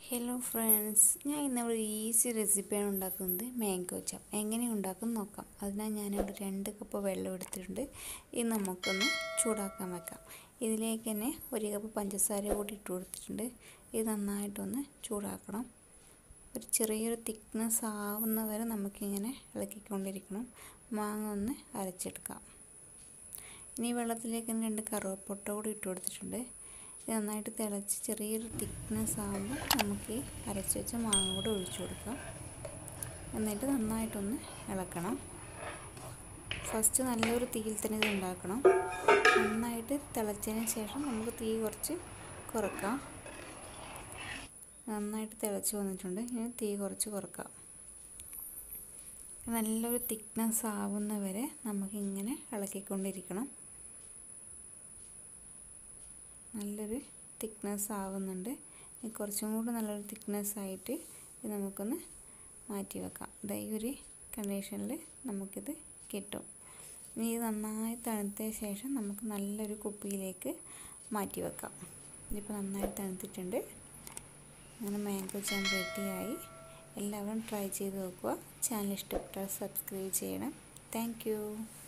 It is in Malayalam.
ഹലോ ഫ്രണ്ട്സ് ഞാൻ ഇന്നിവിടെ ഒരു ഈസി റെസിപ്പിയാണ് ഉണ്ടാക്കുന്നത് മാംഗോ ചാപ്പ് എങ്ങനെ ഉണ്ടാക്കും നോക്കാം അതിനായി ഞാനിവിടെ രണ്ട് കപ്പ് വെള്ളം എടുത്തിട്ടുണ്ട് ഇത് നമുക്കൊന്ന് ചൂടാക്കാൻ വെക്കാം ഇതിലേക്ക് തന്നെ ഒരു കപ്പ് പഞ്ചസാര കൂടി ഇട്ട് കൊടുത്തിട്ടുണ്ട് ഇത് നന്നായിട്ടൊന്ന് ചൂടാക്കണം ഒരു ചെറിയൊരു തിക്നെസ് ആവുന്ന വരെ നമുക്കിങ്ങനെ ഇളക്കിക്കൊണ്ടിരിക്കണം മാങ്ങ ഒന്ന് അരച്ചെടുക്കാം ഇനി വെള്ളത്തിലേക്ക് രണ്ട് കറുവപ്പൊട്ട കൂടി ഇട്ട് കൊടുത്തിട്ടുണ്ട് ഇത് നന്നായിട്ട് തിളച്ച് ചെറിയൊരു തിക്നെസ് ആകുമ്പോൾ നമുക്ക് ഈ അരച്ച് വെച്ച മാങ്ങ കൂടെ ഒഴിച്ചു കൊടുക്കാം എന്നിട്ട് നന്നായിട്ടൊന്ന് ഇളക്കണം ഫസ്റ്റ് നല്ലൊരു തീയിൽ തന്നെ ഇത് ഉണ്ടാക്കണം നന്നായിട്ട് തിളച്ചതിന് ശേഷം നമുക്ക് തീ കുറച്ച് കുറക്കാം നന്നായിട്ട് തിളച്ച് വന്നിട്ടുണ്ട് ഇനി തീ കുറച്ച് കുറക്കാം നല്ലൊരു തിക്നെസ് ആവുന്നവരെ നമുക്കിങ്ങനെ ഇളക്കിക്കൊണ്ടിരിക്കണം നല്ലൊരു തിക്നെസ് ആവുന്നുണ്ട് ഇനി കുറച്ചും കൂടി നല്ലൊരു തിക്നെസ് ആയിട്ട് ഇത് നമുക്കൊന്ന് മാറ്റി വെക്കാം ഇതാ ഈ ഒരു കണ്ടീഷനിൽ നമുക്കിത് കിട്ടും ഇനി ഇത് നന്നായി തണുത്ത ശേഷം നമുക്ക് നല്ലൊരു കുപ്പിയിലേക്ക് മാറ്റി വെക്കാം ഇതിപ്പോൾ നന്നായി തണുത്തിട്ടുണ്ട് അങ്ങനെ മാംഗോ ജാം റെഡിയായി എല്ലാവരും ട്രൈ ചെയ്ത് നോക്കുക ചാനൽ ഇഷ്ടപ്പെട്ടാൽ സബ്സ്ക്രൈബ് ചെയ്യണം താങ്ക്